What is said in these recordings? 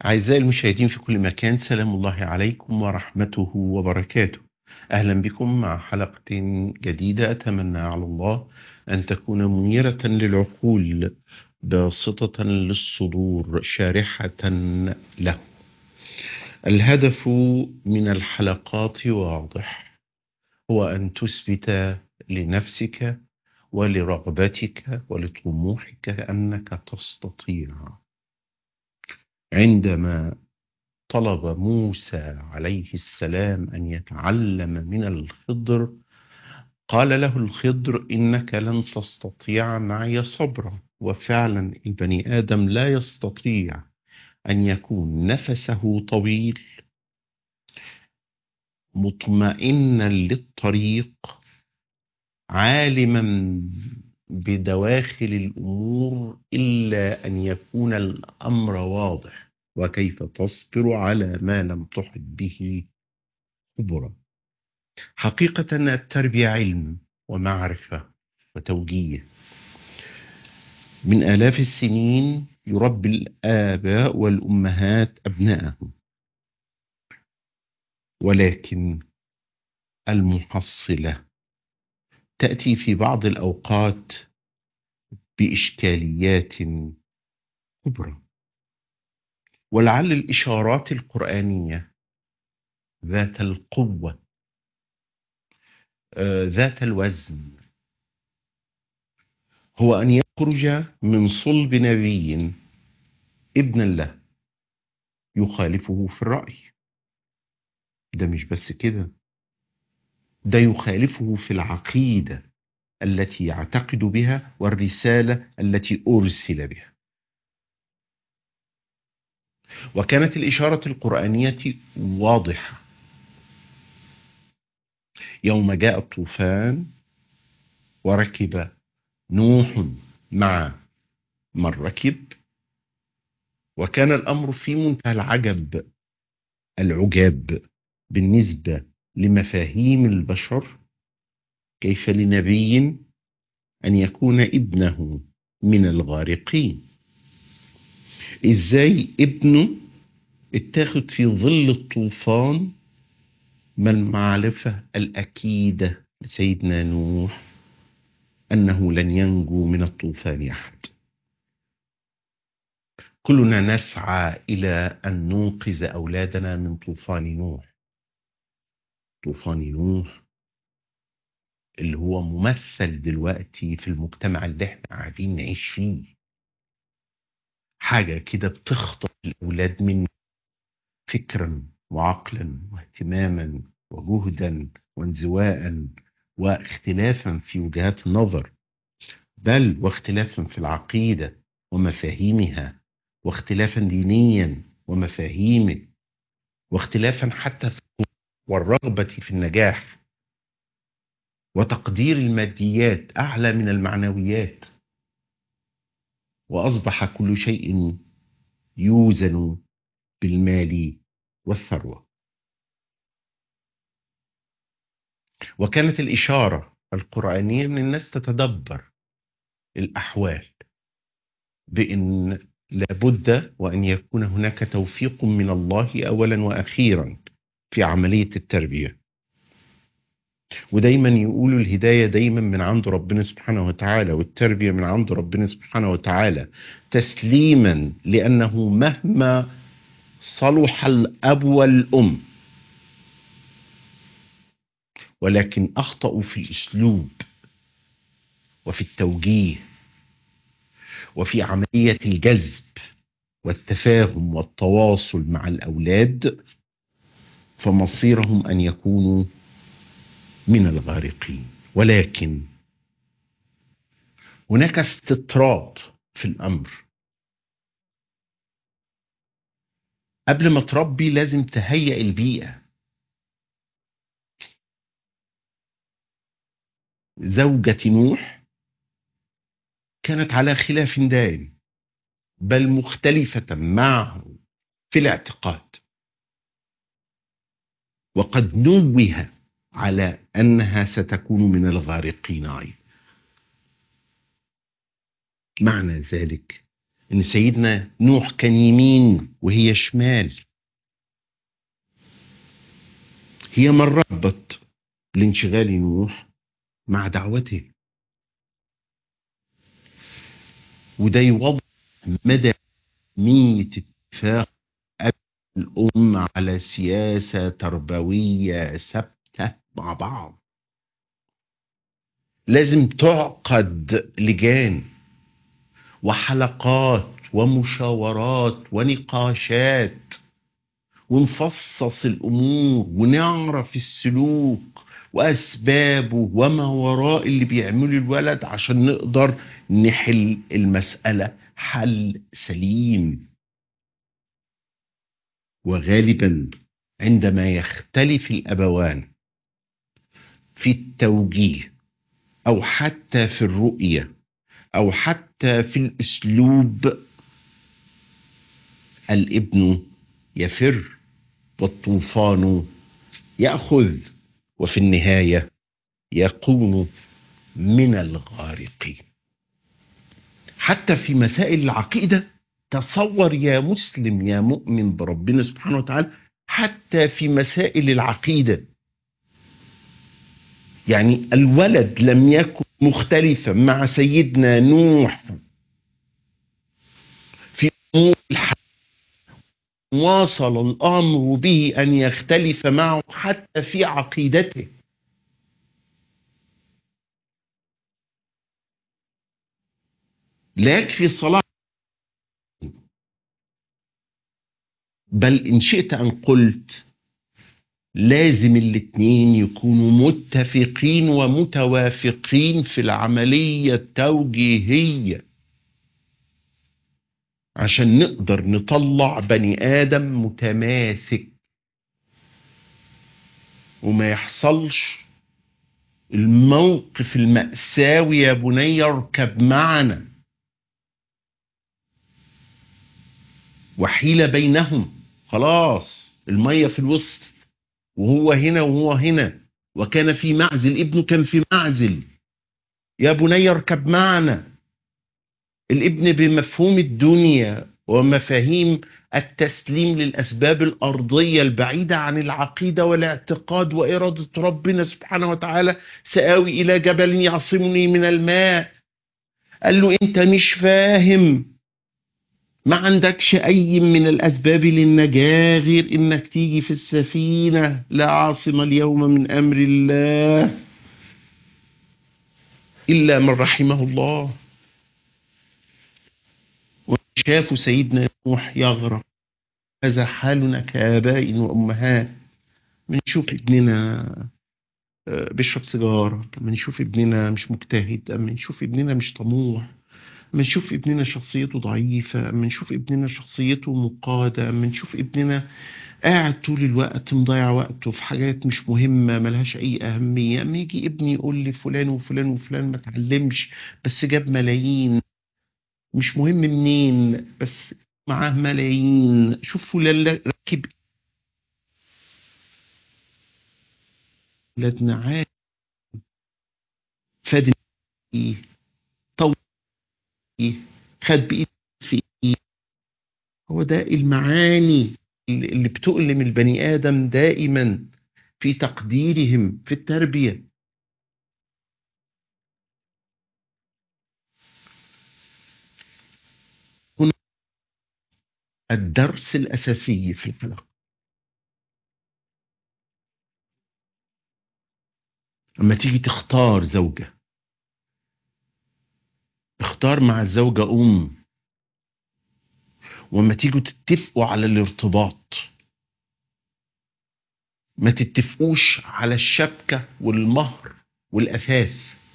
أعزائي المشاهدين في كل مكان سلام الله عليكم ورحمته وبركاته أهلا بكم مع حلقة جديدة أتمنى على الله أن تكون منيرة للعقول باسطة للصدور شارحة له الهدف من الحلقات واضح هو أن تثبت لنفسك ولرغبتك ولطموحك أنك تستطيع عندما طلب موسى عليه السلام أن يتعلم من الخضر قال له الخضر إنك لن تستطيع معي صبرا وفعلا البني آدم لا يستطيع أن يكون نفسه طويل مطمئنا للطريق عالما بدواخل الامور الا ان يكون الامر واضح وكيف تصبر على ما لم تحط به خبرا حقيقه التربيه علم ومعرفه وتوجيه من الاف السنين يربي الاباء والامهات ابناءهم ولكن المحصله تأتي في بعض الأوقات بإشكاليات كبرى ولعل الإشارات القرآنية ذات القوة آه، ذات الوزن هو أن يخرج من صلب نبي ابنا له يخالفه في الرأي ده مش بس كده ده يخالفه في العقيدة التي يعتقد بها والرسالة التي أرسل بها وكانت الإشارة القرآنية واضحة يوم جاء الطوفان وركب نوح مع من ركب وكان الأمر في منتهى العجب العجاب بالنسبة لمفاهيم البشر كيف لنبي أن يكون ابنه من الغارقين إزاي ابنه اتاخد في ظل الطوفان ما المعرفة الأكيدة لسيدنا نوح أنه لن ينجو من الطوفان أحد كلنا نسعى إلى أن ننقذ أولادنا من طوفان نوح طوفان نوح اللي هو ممثل دلوقتي في المجتمع اللي احنا قاعدين نعيش فيه حاجة كده بتخطف الأولاد مني فكرا وعقلا واهتماما وجهدا وانزواء واختلافا في وجهات النظر بل واختلافا في العقيدة ومفاهيمها واختلافا دينيا ومفاهيمه واختلافا حتى في والرغبة في النجاح وتقدير الماديات أعلى من المعنويات وأصبح كل شيء يوزن بالمال والثروة وكانت الإشارة القرآنية من الناس تتدبر الأحوال بأن لابد وأن يكون هناك توفيق من الله أولا وأخيرا في عملية التربية ودايما يقولوا الهداية دايما من عند ربنا سبحانه وتعالى والتربية من عند ربنا سبحانه وتعالى تسليما لأنه مهما صلح الأب والأم ولكن أخطأوا في الأسلوب وفي التوجيه وفي عملية الجذب والتفاهم والتواصل مع الأولاد فمصيرهم ان يكونوا من الغارقين ولكن هناك استطراد في الامر قبل ما تربي لازم تهيئ البيئه زوجة نوح كانت على خلاف دائم بل مختلفة معه في الاعتقاد وقد نوه على انها ستكون من الغارقين ايضا معنى ذلك ان سيدنا نوح كان يمين وهي شمال هي من ربط لانشغال نوح مع دعوته وده يوضح مدى أهمية اتفاق أب الأم على سياسة تربوية ثابتة مع بعض لازم تعقد لجان وحلقات ومشاورات ونقاشات ونفصص الامور ونعرف السلوك واسبابه وما وراء اللي بيعمله الولد عشان نقدر نحل المساله حل سليم وغالبا عندما يختلف الابوان في التوجيه او حتى في الرؤيه او حتى في الاسلوب الابن يفر والطوفان ياخذ وفي النهايه يكون من الغارقين حتى في مسائل العقيده تصور يا مسلم يا مؤمن بربنا سبحانه وتعالى حتى في مسائل العقيده يعني الولد لم يكن مختلفا مع سيدنا نوح في امور الحياه واصل الامر به ان يختلف معه حتى في عقيدته لا يكفي الصلاه بل ان شئت ان قلت لازم الاتنين يكونوا متفقين ومتوافقين في العمليه التوجيهيه عشان نقدر نطلع بني ادم متماسك وما يحصلش الموقف المأساوي يا بني اركب معنا وحيل بينهم خلاص المية في الوسط وهو هنا وهو هنا وكان في معزل ابنه كان في معزل يا بني اركب معنا الابن بمفهوم الدنيا ومفاهيم التسليم للأسباب الأرضية البعيدة عن العقيدة والاعتقاد وإرادة ربنا سبحانه وتعالى سآوي إلى جبل يعصمني من الماء قال له أنت مش فاهم ما عندكش أي من الأسباب للنجاة غير إنك تيجي في السفينة لا عاصم اليوم من أمر الله إلا من رحمه الله وشافوا سيدنا نوح يغرق هذا حالنا كآباء وأمهات بنشوف ابننا بيشرب سيجارة أما نشوف ابننا مش مجتهد أما نشوف ابننا مش طموح أما نشوف ابننا شخصيته ضعيفة أما نشوف ابننا شخصيته مقادة أما نشوف ابننا قاعد طول الوقت مضيع وقته في حاجات مش مهمة ملهاش أي أهمية أما يجي ابني يقول لي فلان وفلان وفلان ما اتعلمش بس جاب ملايين مش مهم منين بس معاه ملايين شوف فلان راكب ولادنا عاد فاد ايه طول ايه خد بايد في ايه هو ده المعاني اللي بتؤلم البني ادم دائما في تقديرهم في التربيه هنا الدرس الاساسي في الحلقه اما تيجي تختار زوجه اختار مع الزوجه ام وما تيجوا تتفقوا على الارتباط ما تتفقوش على الشبكة والمهر والأثاث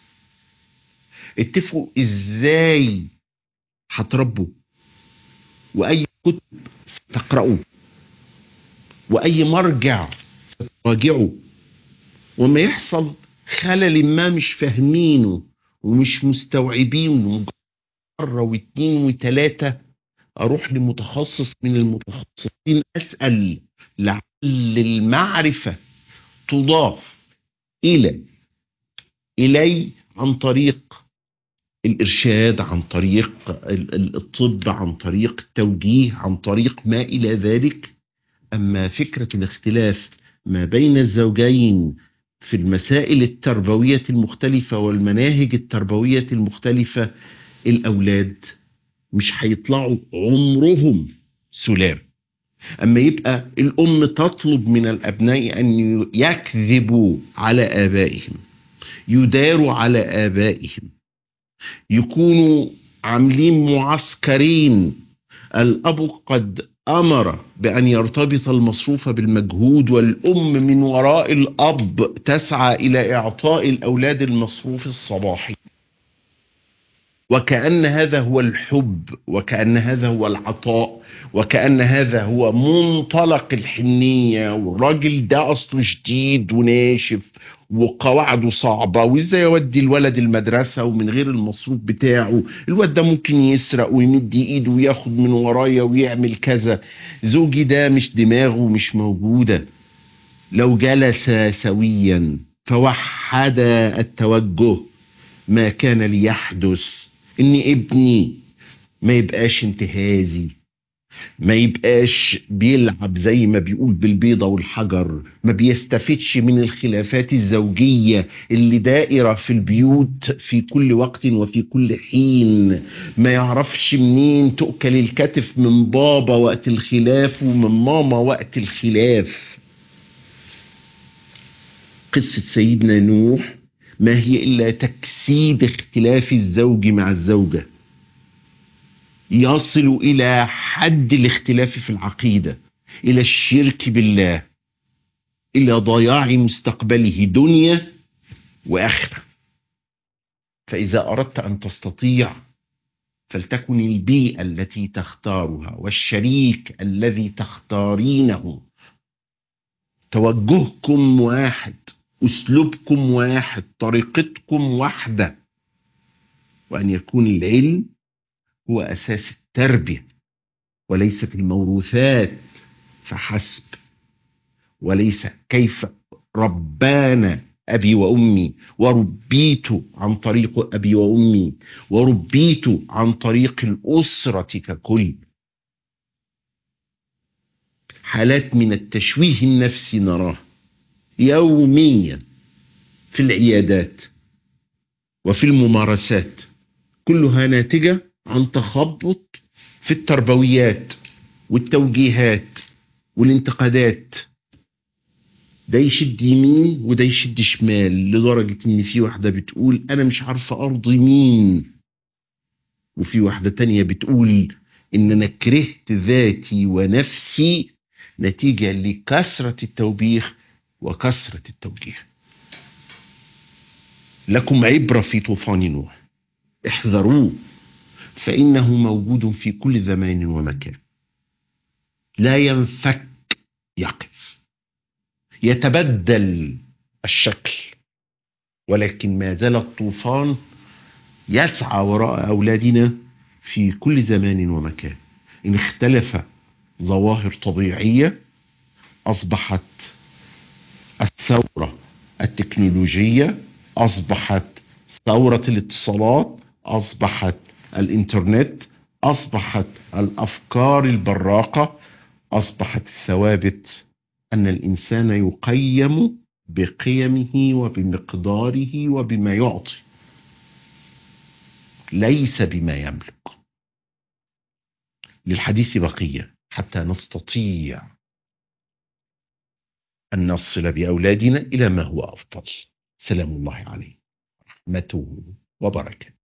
اتفقوا ازاي هتربوا وأي كتب تقرأوا وأي مرجع تراجعوا وما يحصل خلل ما مش فاهمينه ومش مستوعبينه مرة واتنين وتلاتة اروح لمتخصص من المتخصصين اسال لعل المعرفه تضاف الى الي عن طريق الإرشاد عن طريق الطب عن طريق التوجيه عن طريق ما إلى ذلك أما فكرة الاختلاف ما بين الزوجين في المسائل التربوية المختلفة والمناهج التربوية المختلفة الأولاد مش هيطلعوا عمرهم سلام أما يبقى الأم تطلب من الأبناء أن يكذبوا على آبائهم يداروا على آبائهم يكونوا عاملين معسكرين الأب قد أمر بأن يرتبط المصروف بالمجهود والأم من وراء الأب تسعى إلى إعطاء الأولاد المصروف الصباحي وكأن هذا هو الحب وكأن هذا هو العطاء وكأن هذا هو منطلق الحنية والراجل ده أصله شديد وناشف وقواعده صعبة وإزاي يودي الولد المدرسة ومن غير المصروف بتاعه الواد ده ممكن يسرق ويمد إيده وياخد من ورايا ويعمل كذا زوجي ده مش دماغه مش موجودة لو جلس سويا فوحد التوجه ما كان ليحدث ان ابني ما يبقاش انتهازي ما يبقاش بيلعب زي ما بيقول بالبيضة والحجر ما بيستفدش من الخلافات الزوجية اللي دائرة في البيوت في كل وقت وفي كل حين ما يعرفش منين تؤكل الكتف من بابا وقت الخلاف ومن ماما وقت الخلاف قصة سيدنا نوح ما هي إلا تجسيد اختلاف الزوج مع الزوجة يصل إلى حد الاختلاف في العقيدة إلى الشرك بالله إلى ضياع مستقبله دنيا وآخرة فإذا أردت أن تستطيع فلتكن البيئة التي تختارها والشريك الذي تختارينه توجهكم واحد اسلوبكم واحد طريقتكم واحده وان يكون العلم هو اساس التربيه وليست الموروثات فحسب وليس كيف ربانا ابي وامي وربيت عن طريق ابي وامي وربيت عن طريق الاسره ككل حالات من التشويه النفسي نراها يوميا في العيادات وفي الممارسات كلها ناتجه عن تخبط في التربويات والتوجيهات والانتقادات ده يشد يمين وده يشد شمال لدرجة ان في واحدة بتقول انا مش عارفة ارضي مين وفي واحدة تانية بتقول ان انا كرهت ذاتي ونفسي نتيجة لكثرة التوبيخ وكثرة التوجيه لكم عبرة في طوفان نوح احذروه فإنه موجود في كل زمان ومكان لا ينفك يقف يتبدل الشكل ولكن ما زال الطوفان يسعى وراء أولادنا في كل زمان ومكان إن اختلف ظواهر طبيعية أصبحت الثورة التكنولوجية أصبحت ثورة الاتصالات أصبحت الإنترنت أصبحت الأفكار البراقة أصبحت الثوابت أن الإنسان يقيم بقيمه وبمقداره وبما يعطي ليس بما يملك للحديث بقية حتى نستطيع أن نصل بأولادنا إلى ما هو أفضل سلام الله عليه رحمته وبركاته